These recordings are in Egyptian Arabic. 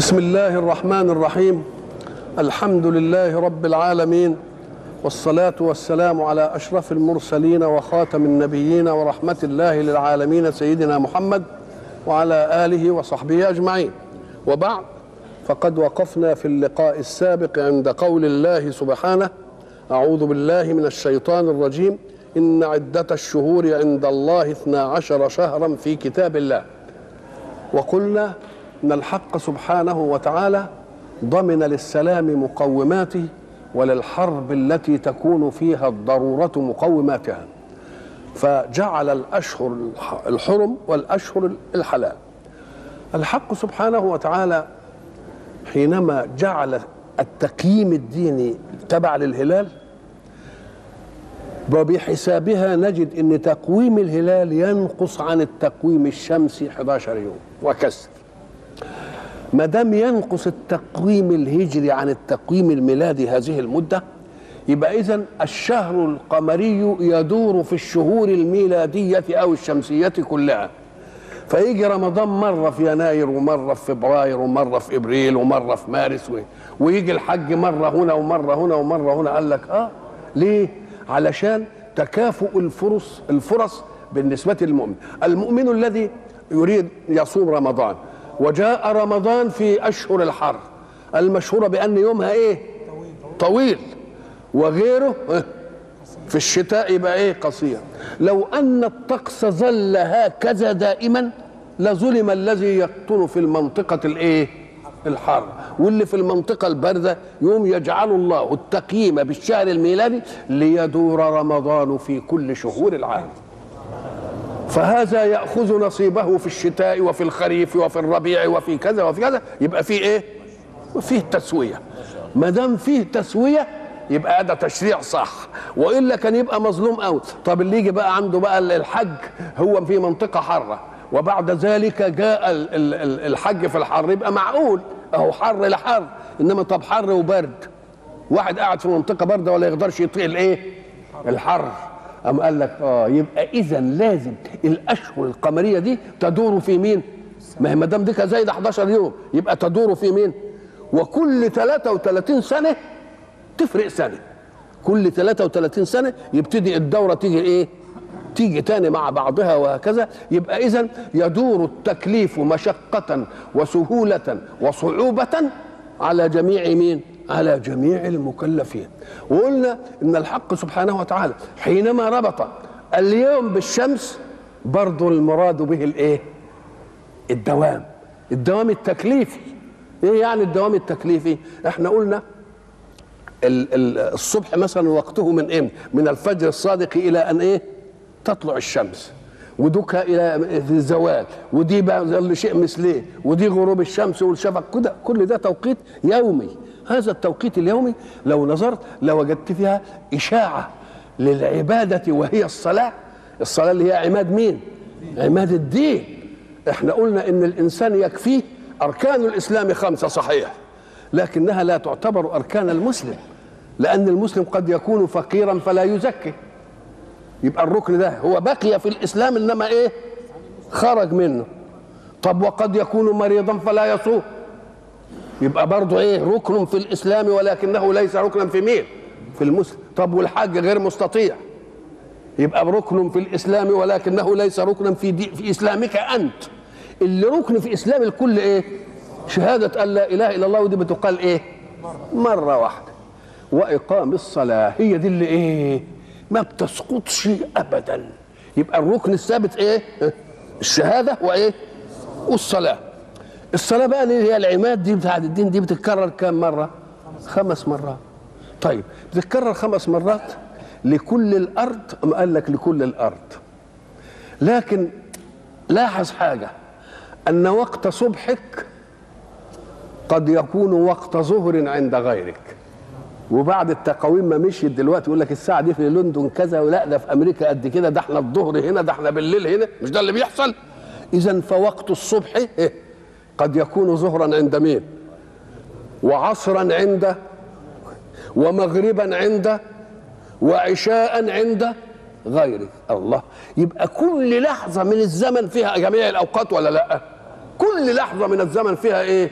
بسم الله الرحمن الرحيم الحمد لله رب العالمين والصلاة والسلام على أشرف المرسلين وخاتم النبيين ورحمة الله للعالمين سيدنا محمد وعلى آله وصحبه أجمعين وبعد فقد وقفنا في اللقاء السابق عند قول الله سبحانه أعوذ بالله من الشيطان الرجيم إن عدة الشهور عند الله اثنا عشر شهرا في كتاب الله وقلنا ان الحق سبحانه وتعالى ضمن للسلام مقوماته وللحرب التي تكون فيها الضروره مقوماتها فجعل الاشهر الحرم والاشهر الحلال الحق سبحانه وتعالى حينما جعل التقييم الديني تبع للهلال وبحسابها نجد ان تقويم الهلال ينقص عن التقويم الشمسي 11 يوم وكسر ما دام ينقص التقويم الهجري عن التقويم الميلادي هذه المده يبقى اذا الشهر القمري يدور في الشهور الميلاديه او الشمسيه كلها فيجي رمضان مره في يناير ومره في فبراير ومره في ابريل ومره في مارس ويجي الحج مره هنا ومره هنا ومره هنا قال لك اه ليه؟ علشان تكافؤ الفرص الفرص بالنسبه للمؤمن المؤمن الذي يريد يصوم رمضان وجاء رمضان في اشهر الحر المشهوره بان يومها ايه طويل وغيره في الشتاء يبقى ايه قصير لو ان الطقس ظل هكذا دائما لظلم الذي يقطن في المنطقه الايه الحر واللي في المنطقه البارده يوم يجعل الله التقييم بالشهر الميلادي ليدور رمضان في كل شهور العام فهذا ياخذ نصيبه في الشتاء وفي الخريف وفي الربيع وفي كذا وفي كذا يبقى فيه ايه فيه تسويه ما دام فيه تسويه يبقى ده تشريع صح والا كان يبقى مظلوم قوي طب اللي يجي بقى عنده بقى الحج هو في منطقه حاره وبعد ذلك جاء الحج في الحر يبقى معقول اهو حر لحر انما طب حر وبرد واحد قاعد في منطقه بارده ولا يقدرش يطيق الايه الحر أم قال لك اه يبقى اذا لازم الاشهر القمريه دي تدور في مين ما هي ما دام دي زايده 11 يوم يبقى تدور في مين وكل 33 سنه تفرق سنه كل 33 سنه يبتدي الدوره تيجي ايه تيجي تاني مع بعضها وهكذا يبقى اذا يدور التكليف مشقة وسهولة وصعوبة على جميع مين؟ على جميع المكلفين وقلنا ان الحق سبحانه وتعالى حينما ربط اليوم بالشمس برضو المراد به الايه؟ الدوام الدوام التكليفي ايه يعني الدوام التكليفي؟ احنا قلنا الصبح مثلا وقته من ايه؟ من الفجر الصادق الى ان ايه؟ تطلع الشمس ودكها الى الزوال ودي بقى شيء مثليه ودي غروب الشمس والشفق كده كل ده توقيت يومي هذا التوقيت اليومي لو نظرت لوجدت فيها اشاعه للعباده وهي الصلاه الصلاه اللي هي عماد مين عماد الدين احنا قلنا ان الانسان يكفيه اركان الاسلام خمسه صحيح لكنها لا تعتبر اركان المسلم لان المسلم قد يكون فقيرا فلا يزكي يبقى الركن ده هو بقي في الاسلام انما ايه خرج منه طب وقد يكون مريضا فلا يصوم يبقى برضه ايه ركن في الاسلام ولكنه ليس ركنا في مين في المسلم طب والحج غير مستطيع يبقى ركن في الاسلام ولكنه ليس ركنا في, دي في اسلامك انت اللي ركن في اسلام الكل ايه شهاده ان لا اله الا الله ودي بتقال ايه مره واحده واقام الصلاه هي دي اللي ايه ما بتسقطش ابدا يبقى الركن الثابت ايه الشهاده وايه والصلاه الصلاه بقى اللي هي العماد دي بتاعت الدين دي بتتكرر كام مره خمس مرات طيب بتتكرر خمس مرات لكل الارض ام قال لك لكل الارض لكن لاحظ حاجه ان وقت صبحك قد يكون وقت ظهر عند غيرك وبعد التقاويم ما مشيت دلوقتي يقول لك الساعه دي في لندن كذا ولا ده في امريكا قد كده ده احنا الظهر هنا ده احنا بالليل هنا مش ده اللي بيحصل اذا فوقت الصبح إيه؟ قد يكون ظهرا عند مين وعصرا عند ومغربا عند وعشاء عند غيرك الله يبقى كل لحظه من الزمن فيها جميع الاوقات ولا لا كل لحظه من الزمن فيها ايه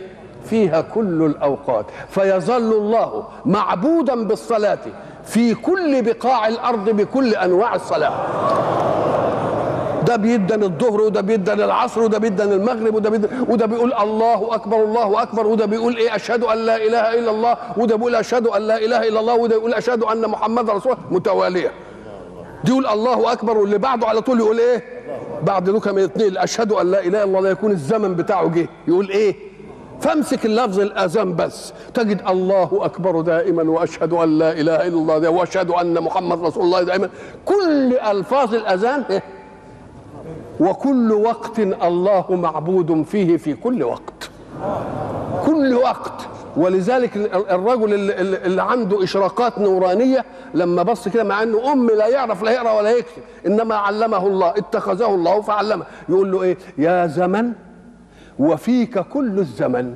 فيها كل الاوقات فيظل الله معبودا بالصلاه في كل بقاع الارض بكل انواع الصلاه ده بيدن الظهر وده بيدن العصر وده بيدن المغرب وده بيدن وده بيقول الله اكبر الله اكبر وده بيقول ايه اشهد ان لا اله الا الله وده بيقول اشهد ان لا اله الا الله وده يقول اشهد ان محمد رسول الله متواليه دي يقول الله اكبر واللي بعده على طول يقول ايه بعد دول كمان اثنين اشهد ان لا اله الا الله لا يكون الزمن بتاعه جه يقول ايه فامسك اللفظ الاذان بس تجد الله اكبر دائما واشهد ان لا اله الا الله ده واشهد ان محمد رسول الله دائما كل الفاظ الاذان إيه؟ وكل وقت الله معبود فيه في كل وقت كل وقت ولذلك الرجل اللي, اللي عنده اشراقات نورانيه لما بص كده مع انه ام لا يعرف لا يقرا ولا يكتب انما علمه الله اتخذه الله فعلمه يقول له ايه يا زمن وفيك كل الزمن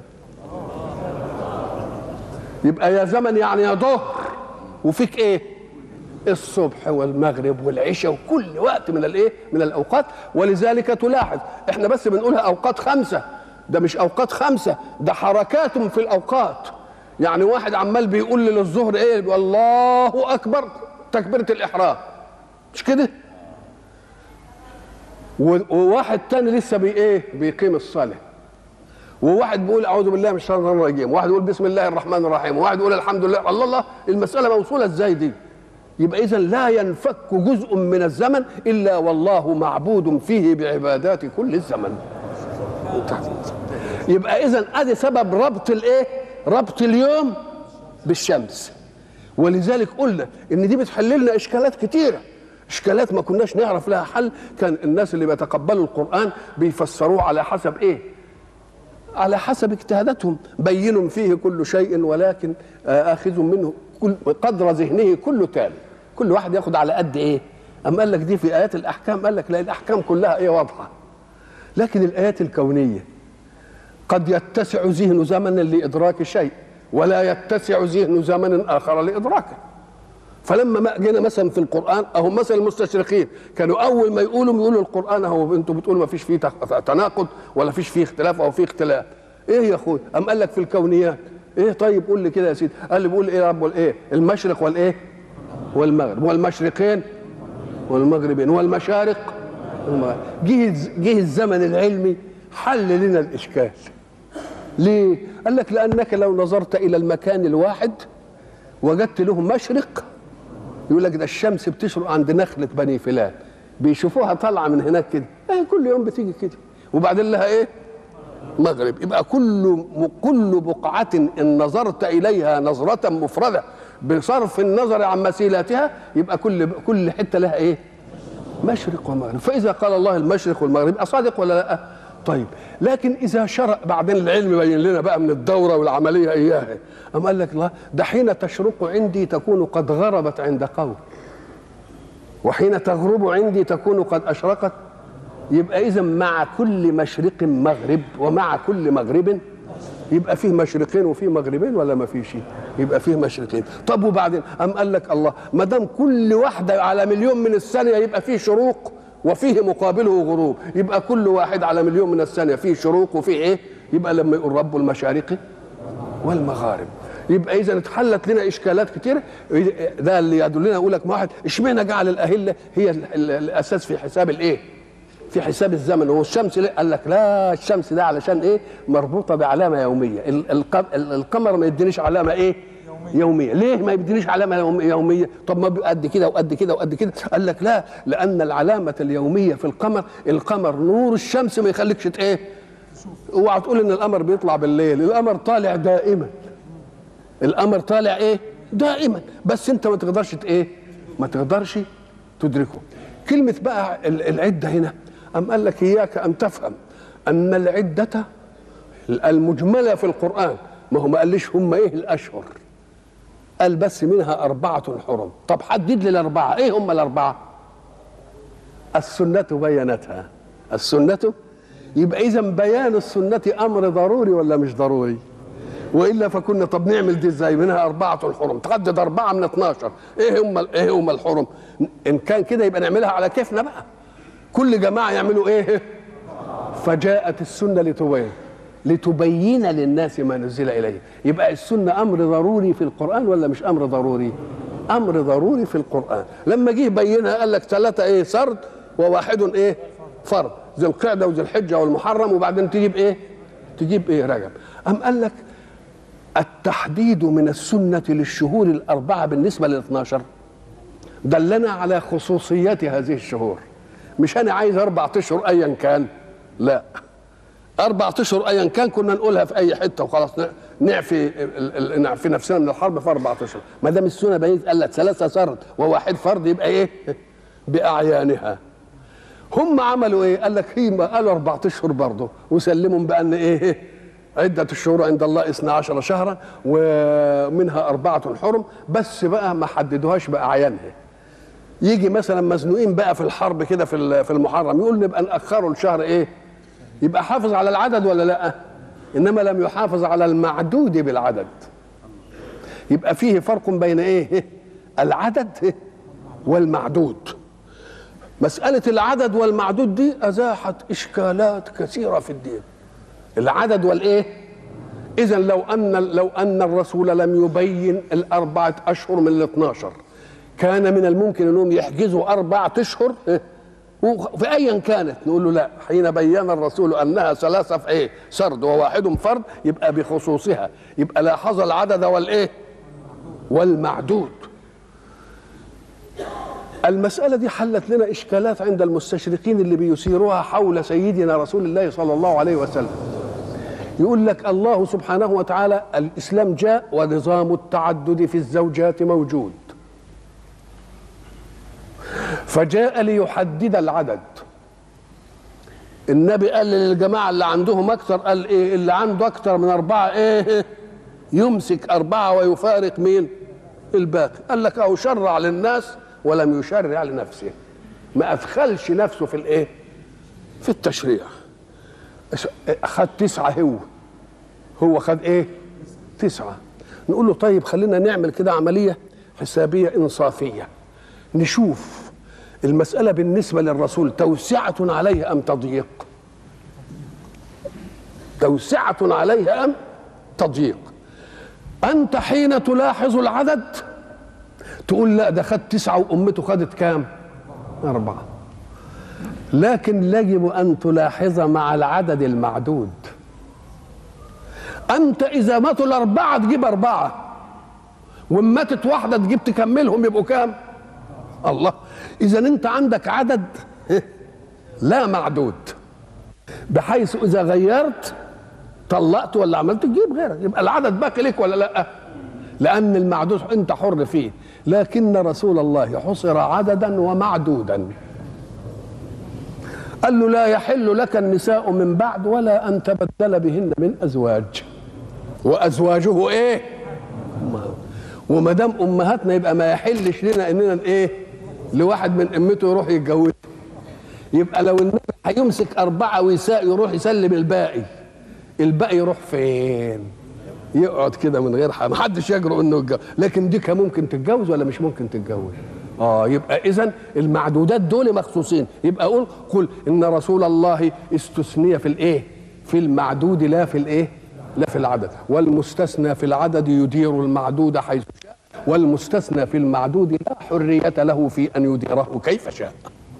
يبقى يا زمن يعني يا ظهر وفيك ايه الصبح والمغرب والعشاء وكل وقت من الايه من الاوقات ولذلك تلاحظ احنا بس بنقولها اوقات خمسه ده مش اوقات خمسه ده حركات في الاوقات يعني واحد عمال بيقول للظهر ايه الله اكبر تكبيره الاحرام مش كده وواحد تاني لسه بي ايه بيقيم الصلاه وواحد بيقول اعوذ بالله من الشيطان الرجيم وواحد يقول بسم الله الرحمن الرحيم وواحد يقول الحمد لله الله الله المساله موصوله ازاي دي يبقى اذا لا ينفك جزء من الزمن الا والله معبود فيه بعبادات كل الزمن يبقى اذا ادي سبب ربط الايه ربط اليوم بالشمس ولذلك قلنا ان دي بتحل لنا اشكالات كتيره اشكالات ما كناش نعرف لها حل كان الناس اللي بيتقبلوا القران بيفسروه على حسب ايه على حسب اجتهاداتهم بين فيه كل شيء ولكن اخذ منه كل قدر ذهنه كله تام كل واحد ياخد على قد ايه اما قال لك دي في ايات الاحكام قال لك لا الاحكام كلها ايه واضحه لكن الايات الكونيه قد يتسع ذهن زمن لادراك شيء ولا يتسع ذهن زمن اخر لادراكه فلما ما جينا مثلا في القران اهو مثلا المستشرقين كانوا اول ما يقولوا يقولوا القران اهو انتوا بتقولوا ما فيش فيه تناقض ولا فيش فيه اختلاف او فيه اختلاف ايه يا اخوي ام قال لك في الكونيات ايه طيب قول لي كده يا سيدي قال لي بيقول ايه يا رب والايه المشرق والايه والمغرب والمشرقين والمغربين والمشارق جه جه الزمن العلمي حل لنا الاشكال ليه قال لك لانك لو نظرت الى المكان الواحد وجدت له مشرق يقول لك ده الشمس بتشرق عند نخله بني فلان بيشوفوها طالعه من هناك كده ايه كل يوم بتيجي كده وبعدين لها ايه مغرب يبقى كل كل بقعة إن نظرت إليها نظرة مفردة بصرف النظر عن مسيلاتها يبقى كل كل حتة لها إيه؟ مشرق ومغرب فإذا قال الله المشرق والمغرب أصادق ولا لا؟ طيب لكن إذا شرع بعدين العلم بين لنا بقى من الدورة والعملية إياها أم قال لك لا ده حين تشرق عندي تكون قد غربت عند قوم وحين تغرب عندي تكون قد أشرقت يبقى اذا مع كل مشرق مغرب ومع كل مغرب يبقى فيه مشرقين وفيه مغربين ولا ما فيش يبقى فيه مشرقين طب وبعدين ام قال لك الله ما دام كل واحده على مليون من الثانيه يبقى فيه شروق وفيه مقابله غروب يبقى كل واحد على مليون من الثانيه فيه شروق وفيه ايه يبقى لما يقول رب المشارق والمغارب يبقى اذا اتحلت لنا اشكالات كتيره ده اللي يدلنا يقول لك واحد اشمعنى جعل الاهله هي الاساس في حساب الايه في حساب الزمن هو الشمس ليه؟ قال لك لا الشمس ده علشان ايه مربوطه بعلامه يوميه القمر ما يدينيش علامه ايه يومية. يوميه ليه ما يدينيش علامه يوميه طب ما قد كده وقد كده وقد كده قال لك لا لان العلامه اليوميه في القمر القمر نور الشمس ما يخليكش ايه اوعى تقول ان القمر بيطلع بالليل القمر طالع دائما القمر طالع ايه دائما بس انت ما تقدرش ايه ما تقدرش تدركه كلمه بقى العده هنا أم قال لك إياك أن تفهم أن العدة المجملة في القرآن ما هو ما قاليش هم إيه الأشهر قال بس منها أربعة حرم طب حدد لي الأربعة إيه هم الأربعة السنة بينتها السنة يبقى إذا بيان السنة أمر ضروري ولا مش ضروري والا فكنا طب نعمل دي ازاي منها اربعه الحرم تحدد اربعه من 12 ايه هم ايه هم الحرم ان كان كده يبقى نعملها على كيفنا بقى كل جماعه يعملوا ايه فجاءت السنه لتبين لتبين للناس ما نزل اليه يبقى السنه امر ضروري في القران ولا مش امر ضروري امر ضروري في القران لما جه بينها قال لك ثلاثه ايه سرد وواحد ايه فرض ذي القعده وذي الحجه والمحرم وبعدين تجيب ايه تجيب ايه رجب ام قال لك التحديد من السنه للشهور الاربعه بالنسبه لل 12 دلنا على خصوصيات هذه الشهور مش انا عايز اربع اشهر ايا كان لا اربع اشهر ايا كان كنا نقولها في اي حته وخلاص نعفي ال- ال- نعفي نفسنا من الحرب في اربع اشهر ما دام السنه بينت قال لك ثلاثه سرد وواحد فرد يبقى ايه باعيانها هم عملوا ايه قال لك هي ما قالوا اربع اشهر برضه وسلموا بان ايه عدة الشهور عند الله اثنا عشر شهرا ومنها أربعة حرم بس بقى ما حددوهاش بأعيانها يجي مثلا مزنوقين بقى في الحرب كده في ال- في المحرم يقول نبقى نأخره الشهر ايه يبقى حافظ على العدد ولا لا انما لم يحافظ على المعدود بالعدد يبقى فيه فرق بين ايه العدد والمعدود مسألة العدد والمعدود دي أزاحت إشكالات كثيرة في الدين العدد والإيه إذا لو أن لو أن الرسول لم يبين الأربعة أشهر من الاثناشر كان من الممكن أنهم يحجزوا أربعة أشهر إيه؟ في أيا كانت نقول له لا حين بين الرسول أنها ثلاثة في إيه سرد وواحد فرد يبقى بخصوصها يبقى لاحظ العدد والإيه والمعدود المسألة دي حلت لنا إشكالات عند المستشرقين اللي بيثيروها حول سيدنا رسول الله صلى الله عليه وسلم يقول لك الله سبحانه وتعالى الإسلام جاء ونظام التعدد في الزوجات موجود فجاء ليحدد العدد النبي قال للجماعة اللي عندهم أكثر قال إيه اللي عنده أكثر من أربعة إيه يمسك أربعة ويفارق مين الباقي قال لك أهو شرع للناس ولم يشرع لنفسه ما أدخلش نفسه في الإيه في التشريع خد تسعة هو هو خد إيه تسعة نقول له طيب خلينا نعمل كده عملية حسابية إنصافية نشوف المسألة بالنسبة للرسول توسعة عليه أم تضييق توسعة عليه أم تضييق أنت حين تلاحظ العدد تقول لا ده خد تسعة وأمته خدت كام أربعة لكن يجب أن تلاحظ مع العدد المعدود أنت إذا ماتوا الأربعة تجيب أربعة وإن ماتت واحدة تجيب تكملهم يبقوا كام الله إذا أنت عندك عدد لا معدود بحيث إذا غيرت طلقت ولا عملت تجيب غيرك يبقى العدد باقي لك ولا لا لأن المعدود أنت حر فيه لكن رسول الله حصر عددا ومعدودا قال له لا يحل لك النساء من بعد ولا أن تبدل بهن من أزواج وأزواجه إيه وما دام أمهاتنا يبقى ما يحلش لنا إننا إيه لواحد من أمته يروح يتجوز يبقى لو النبي هيمسك أربعة ويساء يروح يسلم الباقي الباقي يروح فين يقعد كده من غير حاجه محدش يجرؤ انه يتجوز لكن دي كان ممكن تتجوز ولا مش ممكن تتجوز اه يبقى اذا المعدودات دول مخصوصين يبقى قول قل ان رسول الله استثني في الايه في المعدود لا في الايه لا في العدد والمستثنى في العدد يدير المعدود حيث شاء والمستثنى في المعدود لا حرية له في أن يديره كيف شاء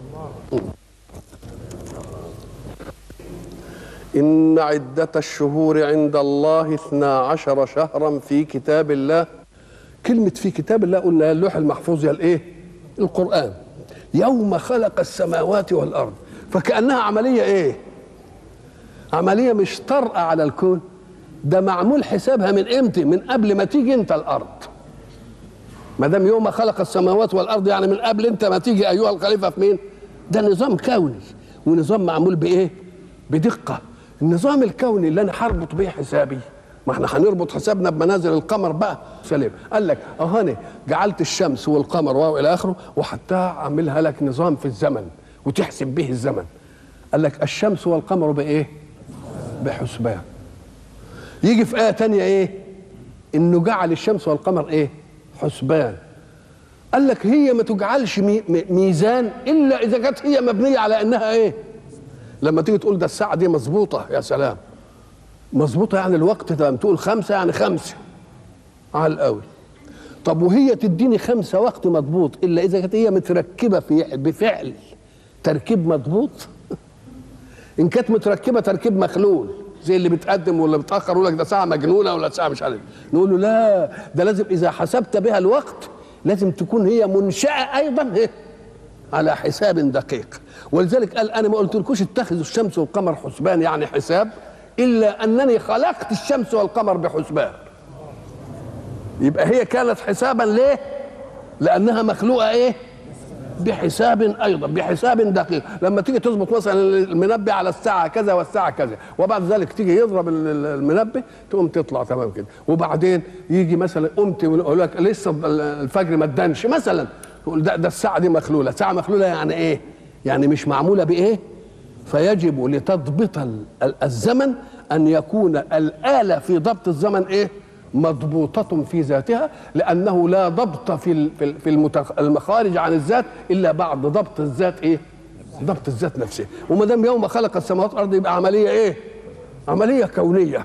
إن عدة الشهور عند الله اثنا عشر شهرا في كتاب الله كلمة في كتاب الله قلنا اللوح المحفوظ يا الإيه؟ القرآن يوم خلق السماوات والأرض فكأنها عملية إيه؟ عملية مش طرأة على الكون ده معمول حسابها من امتى؟ من قبل ما تيجي أنت الأرض ما دام يوم خلق السماوات والأرض يعني من قبل أنت ما تيجي أيها الخليفة في مين؟ ده نظام كوني ونظام معمول بإيه؟ بدقة النظام الكوني اللي انا هربط بيه حسابي ما احنا هنربط حسابنا بمنازل القمر بقى سليم قال لك اهاني جعلت الشمس والقمر والى اخره وحتى اعملها لك نظام في الزمن وتحسب به الزمن قال لك الشمس والقمر بايه بحسبان يجي في ايه تانية ايه انه جعل الشمس والقمر ايه حسبان قال لك هي ما تجعلش مي ميزان الا اذا كانت هي مبنيه على انها ايه لما تيجي تقول ده الساعه دي مظبوطه يا سلام مظبوطه يعني الوقت لما تقول خمسه يعني خمسه على القوي طب وهي تديني خمسه وقت مضبوط الا اذا كانت هي متركبه في بفعل تركيب مضبوط ان كانت متركبه تركيب مخلول زي اللي بتقدم ولا بتاخر يقول لك ده ساعه مجنونه ولا ساعه مش عارف نقول له لا ده لازم اذا حسبت بها الوقت لازم تكون هي منشاه ايضا إيه؟ على حساب دقيق ولذلك قال انا ما قلتلكوش اتخذوا الشمس والقمر حسبان يعني حساب الا انني خلقت الشمس والقمر بحسبان يبقى هي كانت حسابا ليه لانها مخلوقه ايه بحساب ايضا بحساب دقيق لما تيجي تظبط مثلا المنبه على الساعه كذا والساعه كذا وبعد ذلك تيجي يضرب المنبه تقوم تطلع تمام كده وبعدين يجي مثلا قمت يقول لك لسه الفجر ما ادانش مثلا تقول ده, ده الساعه دي مخلوله ساعه مخلوله يعني ايه يعني مش معموله بايه فيجب لتضبط الزمن ان يكون الاله في ضبط الزمن ايه مضبوطة في ذاتها لأنه لا ضبط في في المخارج عن الذات إلا بعد ضبط الذات إيه؟ ضبط الذات نفسه وما دام يوم خلق السماوات والأرض يبقى عملية إيه؟ عملية كونية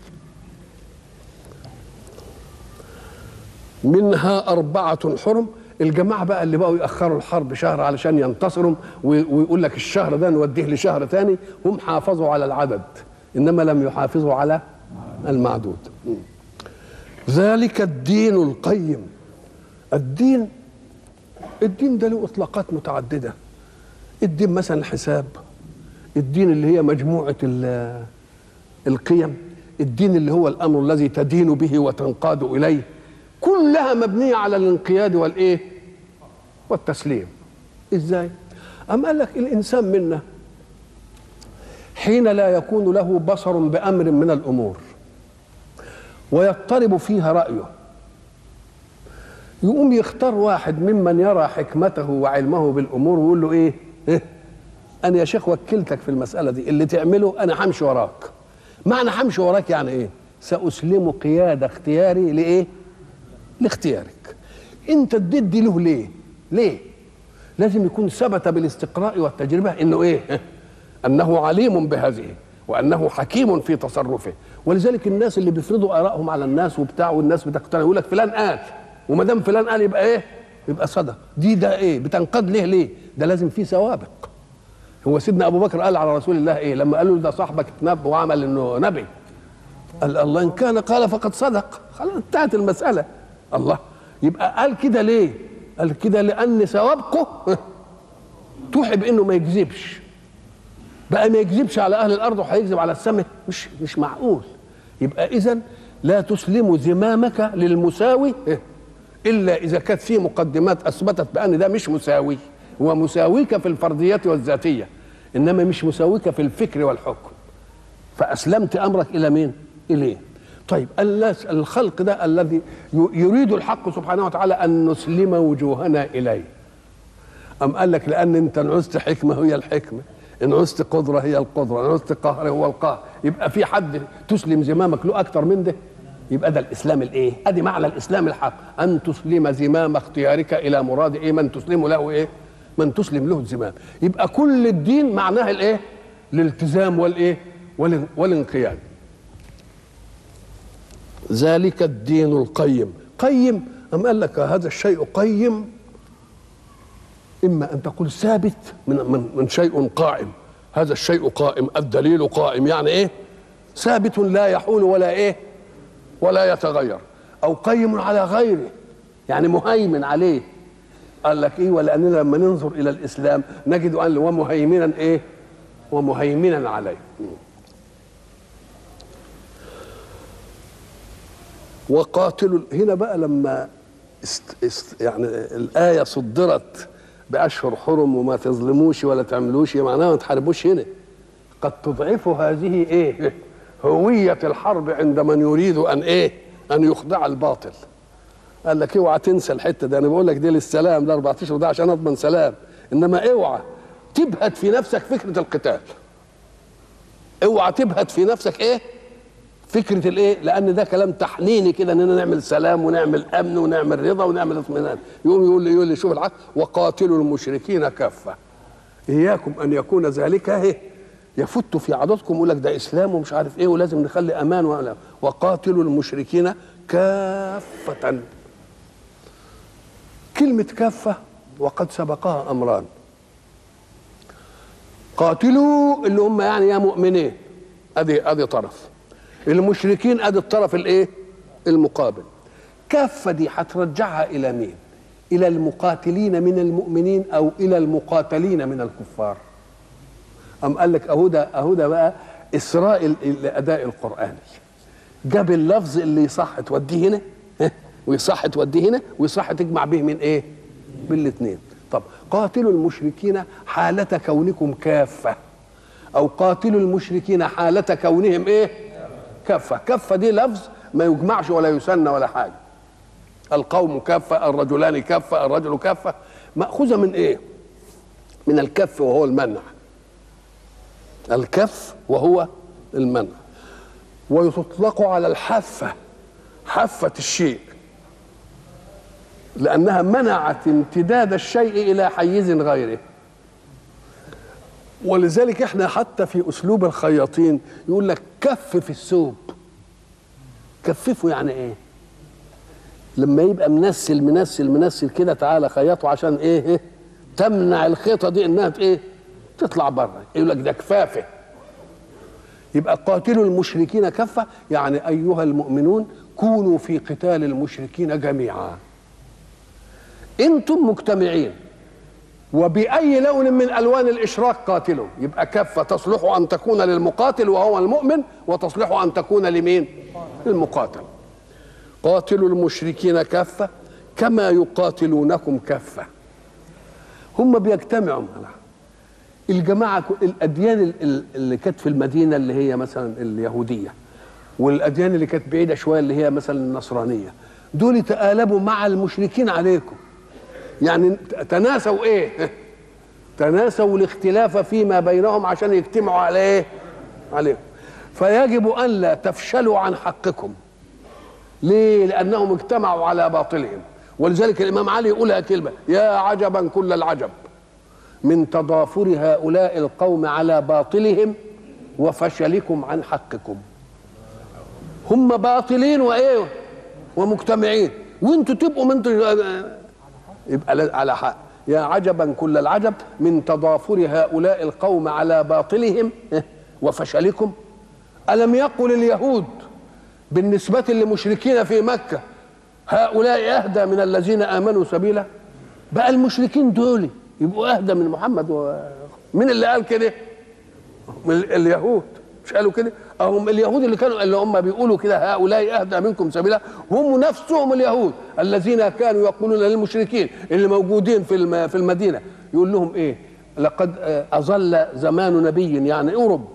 منها أربعة حرم الجماعة بقى اللي بقوا يأخروا الحرب شهر علشان ينتصروا ويقول لك الشهر ده نوديه لشهر تاني هم حافظوا على العدد إنما لم يحافظوا على المعدود ذلك الدين القيم الدين الدين ده له اطلاقات متعدده الدين مثلا الحساب الدين اللي هي مجموعه القيم الدين اللي هو الامر الذي تدين به وتنقاد اليه كلها مبنيه على الانقياد والايه والتسليم ازاي ام قال لك الانسان منا حين لا يكون له بصر بامر من الامور ويضطرب فيها رأيه يقوم يختار واحد ممن يرى حكمته وعلمه بالأمور ويقول له إيه, إيه؟ أنا يا شيخ وكلتك في المسألة دي اللي تعمله أنا همشي وراك معنى همشي وراك يعني إيه سأسلم قيادة اختياري لإيه لاختيارك أنت اديت دي له ليه ليه لازم يكون ثبت بالاستقراء والتجربة إنه إيه أنه عليم بهذه وأنه حكيم في تصرفه ولذلك الناس اللي بيفرضوا ارائهم على الناس وبتاع والناس بتقتنع يقول لك فلان قال وما دام فلان قال يبقى ايه؟ يبقى صدق دي ده ايه؟ بتنقاد ليه ليه؟ ده لازم فيه سوابق هو سيدنا ابو بكر قال على رسول الله ايه؟ لما قالوا ده صاحبك اتنب وعمل انه نبي قال الله ان كان قال فقد صدق خلاص انتهت المساله الله يبقى قال كده ليه؟ قال كده لان سوابقه توحي بانه ما يكذبش بقى ما يكذبش على اهل الارض وهيكذب على السماء مش مش معقول يبقى اذا لا تسلم زمامك للمساوي الا اذا كانت في مقدمات اثبتت بان ده مش مساوي هو مساويك في الفرديات والذاتيه انما مش مساويك في الفكر والحكم فاسلمت امرك الى مين اليه طيب الخلق ده الذي يريد الحق سبحانه وتعالى ان نسلم وجوهنا اليه ام قال لك لان انت نعوزت حكمه هي الحكمه ان عوزت قدره هي القدره ان عوزت قهر هو القهر يبقى في حد تسلم زمامك له اكتر من ده يبقى ده الاسلام الايه ادي معنى الاسلام الحق ان تسلم زمام اختيارك الى مراد ايه من تسلم له ايه من تسلم له الزمام يبقى كل الدين معناه الايه الالتزام والايه والانقياد ذلك الدين القيم قيم أم قال لك هذا الشيء قيم إما أن تقول ثابت من, من, من شيء قائم هذا الشيء قائم الدليل قائم يعني إيه ثابت لا يحول ولا إيه ولا يتغير أو قيم على غيره يعني مهيمن عليه قال لك إيه ولأننا لما ننظر إلى الإسلام نجد أن ومهيمنا إيه ومهيمنا عليه وقاتلوا هنا بقى لما است است يعني الآية صدرت بأشهر حرم وما تظلموش ولا تعملوش معناها ما تحاربوش هنا قد تضعف هذه ايه هوية الحرب عند من يريد أن ايه أن يخضع الباطل قال لك اوعى تنسى الحتة دي أنا بقول لك دي للسلام ده 14 ده عشان أضمن سلام إنما اوعى تبهت في نفسك فكرة القتال اوعى تبهت في نفسك ايه فكره الايه لان ده كلام تحنيني كده اننا نعمل سلام ونعمل امن ونعمل رضا ونعمل اطمئنان يقوم يقول لي يقول لي شوف العقل وقاتلوا المشركين كافه اياكم ان يكون ذلك ايه يفت في عضدكم يقول لك ده اسلام ومش عارف ايه ولازم نخلي امان ولا وقاتلوا المشركين كافة كلمة كافة وقد سبقها امران قاتلوا اللي هم يعني يا مؤمنين ادي ادي طرف المشركين ادي الطرف الايه المقابل كافة دي هترجعها الى مين الى المقاتلين من المؤمنين او الى المقاتلين من الكفار أم قال لك أهو ده أهو ده بقى إسراء ال- الأداء القرآني جاب اللفظ اللي يصح توديه هنا ها، ويصح توديه هنا ويصح تجمع به من إيه؟ بالاثنين طب قاتلوا المشركين حالة كونكم كافة أو قاتلوا المشركين حالة كونهم إيه؟ كافة كافة دي لفظ ما يجمعش ولا يسنى ولا حاجة القوم كافة الرجلان كافة الرجل كافة مأخوذة من إيه؟ من الكف وهو المنع الكف وهو المنع ويطلق على الحافة حافة الشيء لأنها منعت امتداد الشيء إلى حيز غيره ولذلك احنا حتى في أسلوب الخياطين يقول لك كفف الثوب كففه يعني ايه لما يبقى منسل منسل منسل كده تعالى خيطه عشان ايه, إيه؟ تمنع الخيطه دي انها ايه تطلع بره يقول لك ده كفافه يبقى قاتلوا المشركين كفه يعني ايها المؤمنون كونوا في قتال المشركين جميعا انتم مجتمعين وبأي لون من ألوان الإشراك قاتلوا يبقى كفة تصلح أن تكون للمقاتل وهو المؤمن وتصلح أن تكون لمين للمقاتل قاتلوا المشركين كافة كما يقاتلونكم كافة هم بيجتمعوا الجماعة الأديان ال- ال- اللي كانت في المدينة اللي هي مثلا اليهودية والأديان اللي كانت بعيدة شوية اللي هي مثلا النصرانية دول تآلبوا مع المشركين عليكم يعني تناسوا ايه تناسوا الاختلاف فيما بينهم عشان يجتمعوا على ايه عليكم فيجب ان لا تفشلوا عن حقكم ليه لانهم اجتمعوا على باطلهم ولذلك الامام علي يقولها كلمه يا عجبا كل العجب من تضافر هؤلاء القوم على باطلهم وفشلكم عن حقكم هم باطلين وايه ومجتمعين وانتوا تبقوا من يبقى لا- على حق يا عجبا كل العجب من تضافر هؤلاء القوم على باطلهم وفشلكم ألم يقل اليهود بالنسبة للمشركين في مكة هؤلاء أهدى من الذين آمنوا سبيلا بقى المشركين دول يبقوا أهدى من محمد و... مين اللي قال كده من ال- اليهود مش قالوا كده هم اليهود اللي كانوا اللي هم بيقولوا كده هؤلاء اهدى منكم سبيلا هم نفسهم اليهود الذين كانوا يقولون للمشركين اللي موجودين في الم- في المدينه يقول لهم ايه لقد آه، اظل زمان نبي يعني اوروب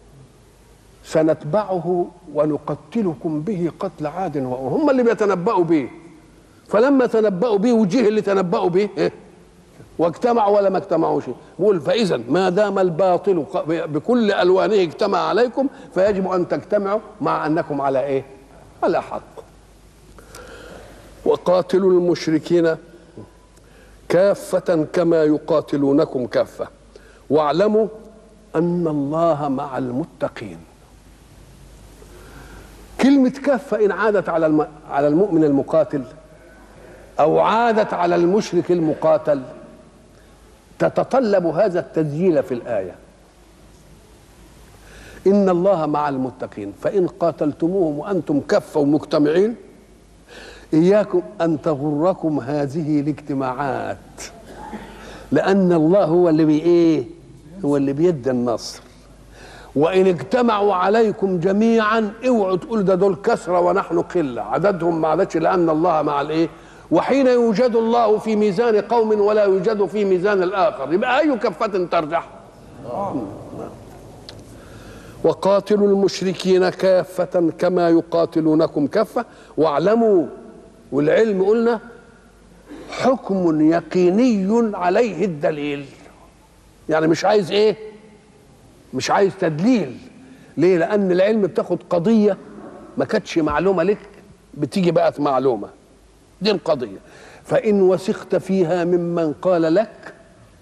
سنتبعه ونقتلكم به قتل عاد وأور هم اللي بيتنبأوا به فلما تنبأوا به وجه اللي تنبأوا به إيه؟ واجتمعوا ولا ما اجتمعوش بقول فاذا ما دام الباطل ق- بكل الوانه اجتمع عليكم فيجب ان تجتمعوا مع انكم على ايه على حق وقاتلوا المشركين كافة كما يقاتلونكم كافة واعلموا أن الله مع المتقين كلمة كافة إن عادت على الم... على المؤمن المقاتل أو عادت على المشرك المقاتل تتطلب هذا التسجيل في الآية إن الله مع المتقين فإن قاتلتموهم وأنتم كفة ومجتمعين إياكم أن تغركم هذه الاجتماعات لأن الله هو اللي بي إيه هو اللي بيدي النصر وإن اجتمعوا عليكم جميعا اوعوا تقول ده دول كثرة ونحن قلة عددهم ما عددش لأن الله مع الإيه وحين يوجد الله في ميزان قوم ولا يوجد في ميزان الآخر يبقى أي كفة ترجح وقاتلوا المشركين كافة كما يقاتلونكم كافة واعلموا والعلم قلنا حكم يقيني عليه الدليل يعني مش عايز ايه مش عايز تدليل ليه لان العلم بتاخد قضيه ما كانتش معلومه لك بتيجي بقت معلومه دي القضيه فان وثقت فيها ممن قال لك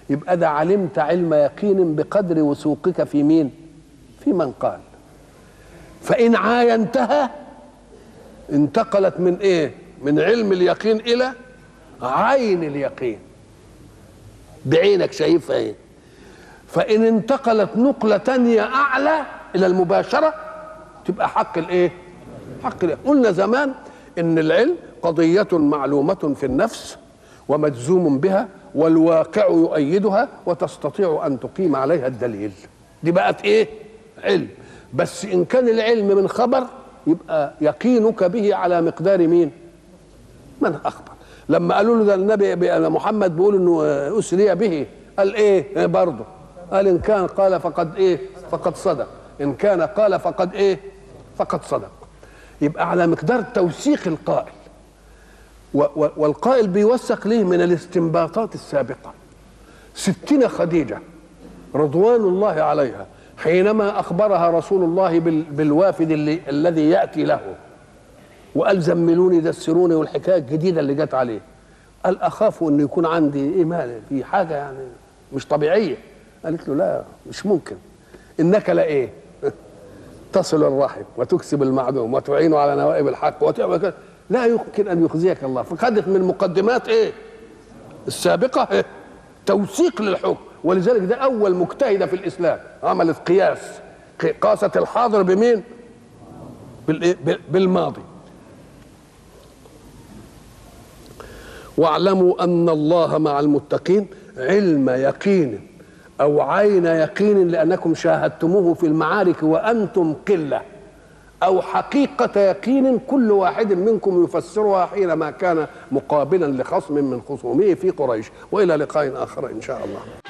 يبقى ده علمت علم يقين بقدر وثوقك في مين في من قال فإن عاينتها انتقلت من ايه من علم اليقين الى عين اليقين بعينك شايفها ايه فان انتقلت نقلة تانية اعلى الى المباشرة تبقى حق الايه حق اليقين قلنا زمان ان العلم قضية معلومة في النفس ومجزوم بها والواقع يؤيدها وتستطيع ان تقيم عليها الدليل دي بقت ايه علم بس ان كان العلم من خبر يبقى يقينك به على مقدار مين من اخبر لما قالوا له ده النبي أنا محمد بيقول انه اسري به قال ايه برضه قال ان كان قال فقد ايه فقد صدق ان كان قال فقد ايه فقد صدق يبقى على مقدار توثيق القائل و و والقائل بيوثق ليه من الاستنباطات السابقه ستين خديجه رضوان الله عليها حينما اخبرها رسول الله بال بالوافد اللي الذي ياتي له وقال زملوني دسروني والحكايه الجديده اللي جت عليه قال اخاف ان يكون عندي ايمان في حاجه يعني مش طبيعيه قالت له لا مش ممكن انك لا ايه تصل الرحم وتكسب المعدوم وتعين على نوائب الحق وتعمل كده لا يمكن ان يخزيك الله فخدت من مقدمات ايه السابقه إيه؟ توثيق للحكم ولذلك ده اول مجتهده في الاسلام عملت قياس قاست الحاضر بمين بالماضي واعلموا ان الله مع المتقين علم يقين او عين يقين لانكم شاهدتموه في المعارك وانتم قله او حقيقه يقين كل واحد منكم يفسرها حينما كان مقابلا لخصم من خصومه في قريش والى لقاء اخر ان شاء الله